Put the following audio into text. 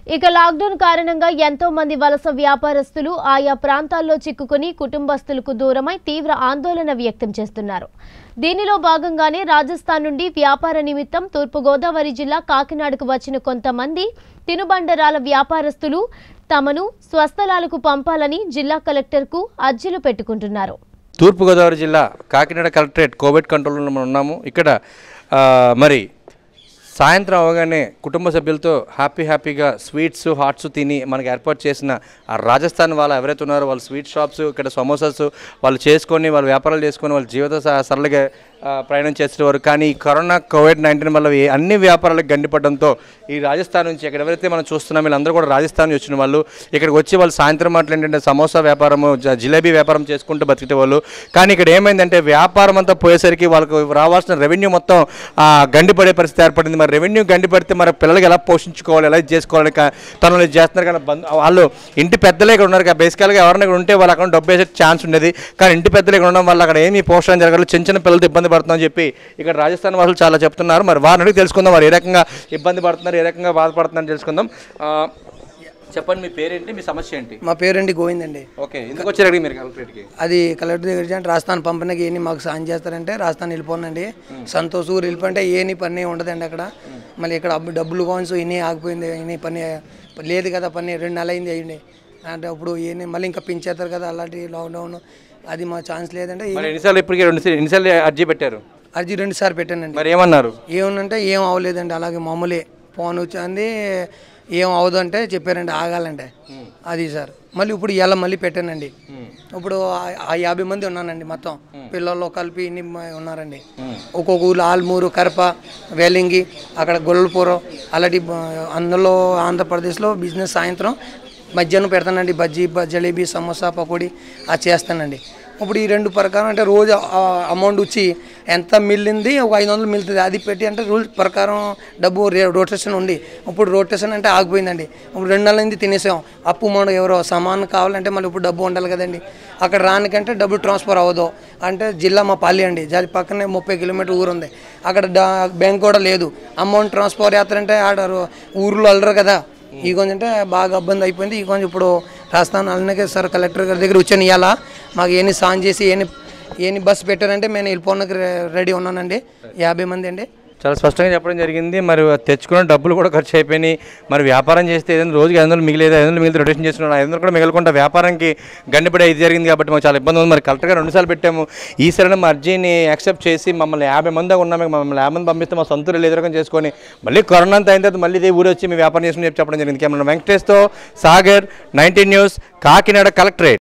ఇక లాక్డౌన్ కారణంగా ఎంతో మంది వలస వ్యాపారస్తులు ఆయా ప్రాంతాల్లో చిక్కుకుని కుటుంబస్తులకు దూరమై తీవ్ర ఆందోళన వ్యక్తం చేస్తున్నారు దీనిలో భాగంగానే రాజస్థాన్ నుండి వ్యాపార నిమిత్తం తూర్పుగోదావరి జిల్లా కాకినాడకు వచ్చిన కొంతమంది తినుబండరాల వ్యాపారస్తులు తమను స్వస్థలాలకు పంపాలని జిల్లా కలెక్టర్కు అర్జీలు పెట్టుకుంటున్నారు తూర్పుగోదావరి జిల్లా కాకినాడ కలెక్టరేట్ కోవిడ్ కంట్రోల్లో మనం ఉన్నాము ఇక్కడ ఆ, మరి సాయంత్రం అవగానే కుటుంబ సభ్యులతో హ్యాపీ హ్యాపీగా స్వీట్స్ హాట్స్ తిని మనకి ఏర్పాటు చేసిన ఆ రాజస్థాన్ వాళ్ళు ఎవరైతే ఉన్నారో వాళ్ళు స్వీట్ షాప్స్ ఇక్కడ సమోసాస్ వాళ్ళు చేసుకొని వాళ్ళు వ్యాపారాలు చేసుకొని వాళ్ళ జీవిత స- సరళగా ఆ, ప్రయాణం చేసేవారు కానీ ఈ కరోనా కోవిడ్ నైన్టీన్ వల్ల ఈ అన్ని వ్యాపారాలకు గండిపడడంతో ఈ రాజస్థాన్ నుంచి ఇక్కడ ఎవరైతే మనం చూస్తున్నాం వీళ్ళందరూ కూడా రాజస్థాన్ నుంచి వచ్చిన వాళ్ళు ఇక్కడికి వచ్చి వాళ్ళు సాయంత్రం మాటలు ఏంటంటే సమోసా వ్యాపారము జ- జిలేబీ వ్యాపారం చేసుకుంటూ బతికే వాళ్ళు కానీ ఇక్కడ ఏమైందంటే వ్యాపారం అంతా పోయేసరికి వాళ్ళకు రావాల్సిన రెవెన్యూ మొత్తం ఆ, గండిపడే పరిస్థితి ఏర్పడింది మరి రెవెన్యూ గండిపడితే మరి పిల్లలకి ఎలా పోషించుకోవాలి ఎలా ఇది చేసుకోవాలి కా- తనలు ఇది చేస్తున్నారు కానీ బంధు వాళ్ళు ఇంటి పెద్దలే ఇక్కడ ఉన్నారు బేసికల్గా ఎవరైనా ఇక్కడ ఉంటే వాళ్ళు అక్కడ డబ్బు వేసే ఛాన్స్ ఉండేది కానీ ఇంటి పెద్దలు ఇక్కడ ఉండడం వల్ల అక్కడ ఏమీ పోషణ జరగలేదు చిన్న చిన్న పిల్లలతో ఇబ్బంది పడుతుందని చెప్పి ఇక్కడ రాజస్థాన్ వాసులు చాలా చెప్తున్నారు మరి వారిని అడిగి తెలుసుకుందాం వారు ఏ రకంగా ఇబ్బంది పడుతున్నారు ఏ రకంగా బాధపడుతున్నారని తెలుసుకుందాం ఆ, చెప్పండి మీ పేరేంటి మీ సమస్య ఏంటి మా పేరండి గోవింద్ అండి ఓకే ఎందుకు వచ్చారు అడిగి మీరు కలెక్టరేట్కి అది కలెక్టర్ దగ్గర నుంచి రాజస్థాన్ పంపిణీకి ఏని మాకు సాయం చేస్తారంటే రాజస్థాన్ వెళ్ళిపోనండి సంతోష్ ఊరు వెళ్ళిపోతే ఏని పని ఉండదండి అక్కడ మళ్ళీ ఇక్కడ అబ్బు- డబ్బులు కాన్స్ ఇన్ని ఆగిపోయింది ఇన్ని పని లేదు కదా పని రెండు నెలలు అయింది అయ్యింది అంటే అప్పుడు ఏని మళ్ళీ ఇంకా పెంచేస్తారు కదా అలాంటి లాక్డౌన్ అది మా ఛాన్స్ లేదంటే మరి ఎన్నిసార్లు ఇప్పటికి రెండు ఎన్నిసార్లు అర్జీ పెట్టారు అర్జీ రెండు సార్లు పెట్టానండి మరి ఏమన్నారు ఏమనంటే ఏం అవ్వలేదండి అలాగే మామూలే ఫోన్ వచ్చింది ఏం అవ్వదు అంటే చెప్పారండి ఆగాలంటే అది సార్ మళ్ళీ ఇప్పుడు ఇలా మళ్ళీ పెట్టానండి ఇప్పుడు ఆ- ఆ యాభై మంది ఉన్నానండి మొత్తం పిల్లలు కలిపి ఇన్ని మ- ఉన్నారండి ఒక్కొక్క ఊళ్ళో ఆల్మూరు కరప వేలింగి అక్కడ గొల్లపురం అలాంటి బ- అందులో ఆంధ్రప్రదేశ్లో బిజినెస్ సాయంత్రం మధ్యాహ్నం పెడతానండి బజ్జీ బ- జలేబీ సమోసా పకోడీ అది చేస్తానండి ఇప్పుడు ఈ రెండు ప్రకారం అంటే రోజు అమౌంట్ వచ్చి ఎంత మిల్లింది ఒక ఐదు వందలు మిగులుతుంది అది పెట్టి అంటే రూల్ ప్రకారం డబ్బు రే- రొటేషన్ ఉంది ఇప్పుడు రొటేషన్ అంటే ఆగిపోయిందండి ఇప్పుడు రెండు నెలల నుంచి తినేసాం అప్పు మనం ఎవరో సమానం కావాలంటే మళ్ళీ ఇప్పుడు డబ్బు ఉండాలి కదండి అక్కడ రానికంటే డబ్బు ట్రాన్స్ఫర్ అవ్వదు అంటే జిల్లా మా పల్లి అండి దాని పక్కనే ముప్పై కిలోమీటర్ ఊరు ఉంది అక్కడ డా- బ్యాంక్ కూడా లేదు అమౌంట్ ట్రాన్స్ఫర్ చేస్తారంటే ఆడ రో- ఊర్లో వెళ్ళరు కదా ఈ కొంచెం అంటే బాగా ఇబ్బంది అయిపోయింది ఈ కొంచెం ఇప్పుడు రాజస్థాన్ అలాగే సార్ కలెక్టర్ గారి దగ్గర వచ్చాను ఇవాళ మాకు ఏని సాన్ చేసి ఏని ఏని బస్సు పెట్టారంటే నేను వెళ్ళిపోవడానికి రెడీ ఉన్నానండి యాభై మంది అండి చాలా స్పష్టంగా చెప్పడం జరిగింది మరి తెచ్చుకున్న డబ్బులు కూడా ఖర్చు అయిపోయినాయి మరి వ్యాపారం చేస్తే ఏదైనా రోజుకి ఐదు వందలు మిగిలేదు ఐదు వందలు మిగిలితే రొటేషన్ చేస్తున్నాడు ఐదు వందలు కూడా మిగలకుండా వ్యాపారానికి గండిపడే ఇది జరిగింది కాబట్టి మాకు చాలా ఇబ్బంది ఉంది మరి కలెక్టర్ గారు రెండుసార్లు పెట్టాము ఈ సరైన మా అర్జీని యాక్సెప్ట్ చేసి మమ్మల్ని యాభై మంది దాకా ఉన్నాము మమ్మల్ని యాభై మంది పంపిస్తే మా సొంత ఊరు ఎదురుగా చేసుకొని మళ్ళీ కరోనా అంతా అయిన తర్వాత మళ్ళీ ఇదే ఊరు వచ్చి మీ వ్యాపారం చేసుకుని చెప్పి చెప్పడం జరిగింది కేవలం వెంకటేష్తో Sagar nineteen news Kakinada collectorate